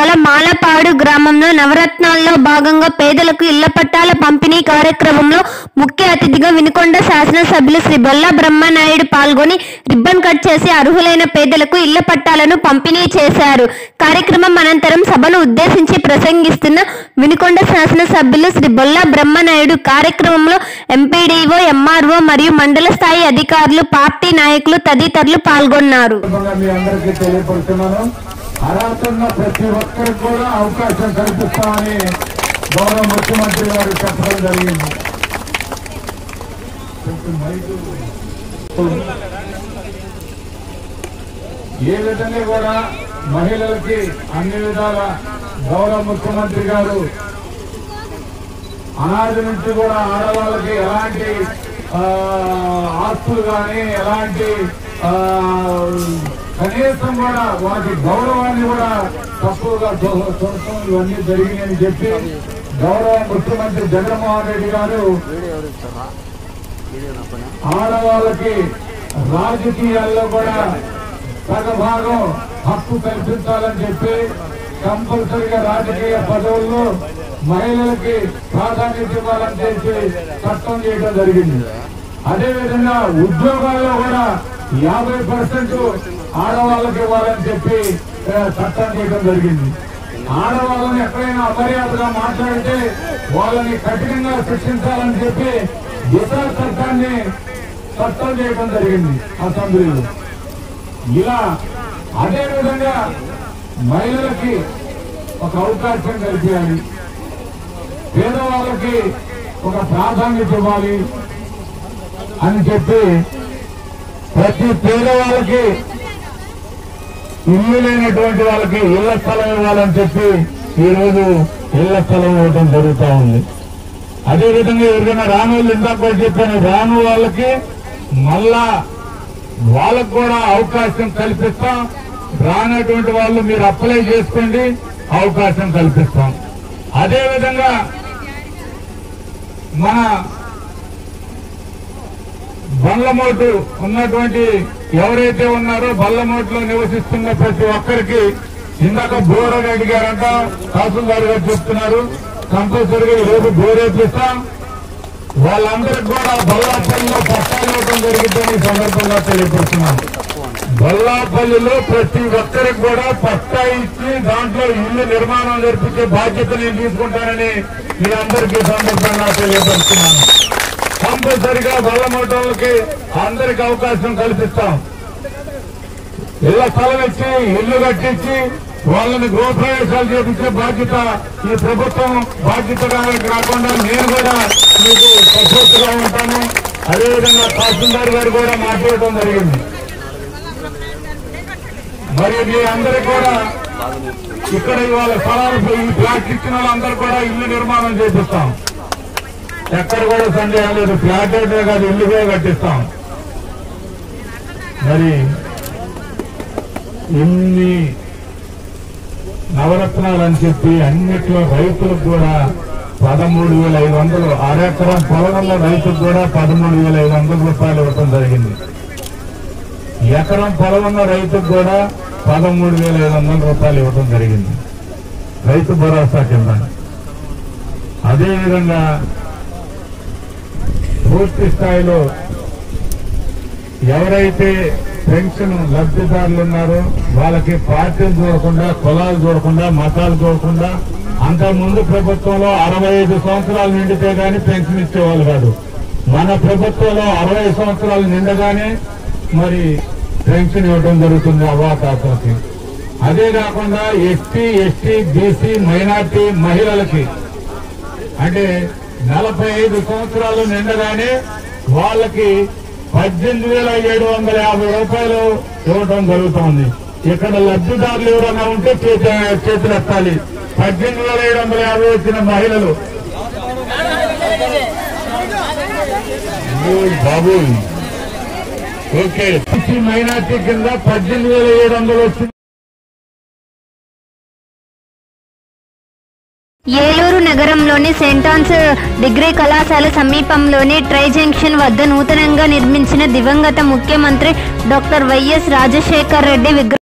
జిల్లాల మాలపాడు గ్రామంలో నవరత్నాల్లో భాగంగా పేదలకు ఇళ్ల పట్టాల పంపిణీ కార్యక్రమంలో ముఖ్య అతిథిగా వినుకొండ శాసనసభ్యులు శ్రీ బొల్లా బ్రహ్మనాయుడు పాల్గొని రిబ్బన్ కట్ చేసి అర్హులైన పేదలకు ఇళ్ల పట్టాలను పంపిణీ చేశారు కార్యక్రమం అనంతరం సభను ఉద్దేశించి ప్రసంగిస్తున్న వినుకొండ శాసనసభ్యులు శ్రీ బొల్లా బ్రహ్మనాయుడు కార్యక్రమంలో ఎంపీడీఓ ఎంఆర్ఓ మరియు మండల స్థాయి అధికారులు పార్టీ నాయకులు తదితరులు పాల్గొన్నారు సందర్భంగా మీ అందరికీ తెలియపడుతున్నాను అర్హత ఉన్న ప్రతి ఒక్కరికి కూడా అవకాశం కల్పిస్తామని గౌరవ ముఖ్యమంత్రి గారు చెప్పడం జరిగింది కొంచెం మైకు. ఏ విధంగా కూడా మహిళలకి అన్ని విధాల గౌరవ ముఖ్యమంత్రి గారు అనాది నుంచి కూడా ఆడవాళ్ళకి ఎలాంటి ఆ, ఆస్తులు కానీ ఎలాంటి ఆ, కనీసం కూడా వాటి గౌరవాన్ని కూడా తక్కువగా చూ- చూడటం ఇవన్నీ జరిగినాయని చెప్పి గౌరవ ముఖ్యమంత్రి జగన్మోహన్ రెడ్డి గారు ఆడవాళ్ళకి రాజకీయాల్లో కూడా సగభాగం హక్కు కల్పించాలని చెప్పి కంపల్సరిగా రాజకీయ పదవుల్లో మహిళలకి ప్రాధాన్యత ఇవ్వాలని చెప్పి చట్టం చేయడం జరిగింది అదేవిధంగా ఉద్యోగాల్లో కూడా యాభై పర్సెంట్ ఆడవాళ్ళకి ఇవ్వాలని చెప్పి ఆ, చట్టం చేయడం జరిగింది ఆడవాళ్ళని ఎక్కడైనా అమర్యాదగా మాట్లాడితే వాళ్ళని కఠినంగా శిక్షించాలని చెప్పి దిశా చట్టాన్ని చట్టం చేయడం జరిగింది అసెంబ్లీలో ఇలా అదే విధంగా మహిళలకి ఒక అవకాశం కల్పించాలి పేదవాళ్ళకి ఒక ప్రాధాన్యత ఇవ్వాలి అని చెప్పి ప్రతి పేదవాళ్ళకి ఇల్లు లేనటువంటి వాళ్ళకి ఇళ్ల స్థలం ఇవ్వాలని చెప్పి ఈ రోజు ఇళ్ల స్థలం ఇవ్వడం జరుగుతూ ఉంది అదేవిధంగా ఎవరికైనా రాని వాళ్ళు ఇందాక కూడా చెప్పాను రాను వాళ్ళకి మళ్ళా వాళ్ళకు కూడా అవకాశం కల్పిస్తాం రానటువంటి వాళ్ళు మీరు అప్లై చేసుకోండి అవకాశం కల్పిస్తాం అదేవిధంగా మన బల్లమోటు ఉన్నటువంటి ఎవరైతే ఉన్నారో బల్లమోటులో నివసిస్తున్న ప్రతి ఒక్కరికి ఇందాక బోర్ అని అడిగారంట తహసీల్దార్ గారు చెప్తున్నారు కంపల్సరీగా ఈ రోజు బోర్ వేపిస్తాం వాళ్ళందరికీ కూడా బల్లాపల్లిలో పట్టాలు ఇవ్వడం జరిగిందని ఈ సందర్భంగా తెలియపడుతున్నాను బల్లాపల్లిలో ప్రతి ఒక్కరికి కూడా పట్టా ఇచ్చి దాంట్లో ఇల్లు నిర్మాణం జరిపించే బాధ్యత నేను తీసుకుంటానని మీ అందరికీ ఈ సందర్భంగా తెలియపరుస్తున్నాను కంపల్సరిగా బల్లమోటోళ్ళకి అందరికి అవకాశం కల్పిస్తాం ఇళ్ల స్థలం ఇచ్చి ఇల్లు కట్టించి వాళ్ళని గృహప్రవేశాలు చేపించే బాధ్యత ఈ ప్రభుత్వం బాధ్యతగా కాకుండా నేను కూడా మీకు సపోర్ట్ గా ఉంటాను అదేవిధంగా తహసీల్దార్ గారు కూడా మాట్లాడటం జరిగింది మరి మీ అందరికి కూడా ఇక్కడ ఇవాళ స్థలాలు ఈ ఫ్లాట్ ఇచ్చిన వాళ్ళందరూ కూడా ఇల్లు నిర్మాణం చేపిస్తాం ఎక్కడ కూడా సందేహం లేదు ఫ్లాట్ అయితే కాదు ఇల్లు కూడా కట్టిస్తాం మరి ఇన్ని నవరత్నాలు అని చెప్పి అన్నిట్లో రైతులకు కూడా పదమూడు వేల ఐదు వందలు అరెకరం పొలంలో రైతుకు కూడా పదమూడు వేల ఐదు వందల రూపాయలు ఇవ్వడం జరిగింది ఎకరం పొలం ఉన్న రైతుకు కూడా పదమూడు వేల ఐదు వందల రూపాయలు ఇవ్వడం జరిగింది రైతు భరోసా కింద అదేవిధంగా పూర్తి స్థాయిలో ఎవరైతే పెన్షన్ లబ్ధిదారులు ఉన్నారో వాళ్ళకి పార్టీలు చూడకుండా కులాలు చూడకుండా మతాలు చూడకుండా అంతకుముందు ప్రభుత్వంలో అరవై ఐదు సంవత్సరాలు నిండితే గాని పెన్షన్ ఇచ్చేవాళ్ళు కాదు మన ప్రభుత్వంలో అరవై సంవత్సరాలు నిండగానే మరి పెన్షన్ ఇవ్వడం జరుగుతుంది అవాతాతలకి అదే కాకుండా ఎస్టీ ఎస్టీ బీసీ మైనార్టీ మహిళలకి అంటే నలభై ఐదు సంవత్సరాలు నిండగానే వాళ్ళకి పద్దెనిమిది వేల ఏడు వందల యాభై రూపాయలు ఇవ్వడం జరుగుతోంది ఇక్కడ లబ్ధిదారులు ఎవరైనా ఉంటే చేతి చేతులు ఎత్తాలి పద్దెనిమిది వేల ఏడు వందల యాభై వచ్చిన మహిళలు ఓయ్ బాబు ఓకే మైనార్టీ కింద పద్దెనిమిది వేల ఏడు వందలు వచ్చింది ఏలూరు నగరంలోని సెయింట్ ఆన్స్ డిగ్రీ కళాశాల సమీపంలోని ట్రై జంక్షన్ వద్ద నూతనంగా నిర్మించిన దివంగత ముఖ్యమంత్రి డాక్టర్ వైఎస్ రాజశేఖర్ రెడ్డి విగ్రహం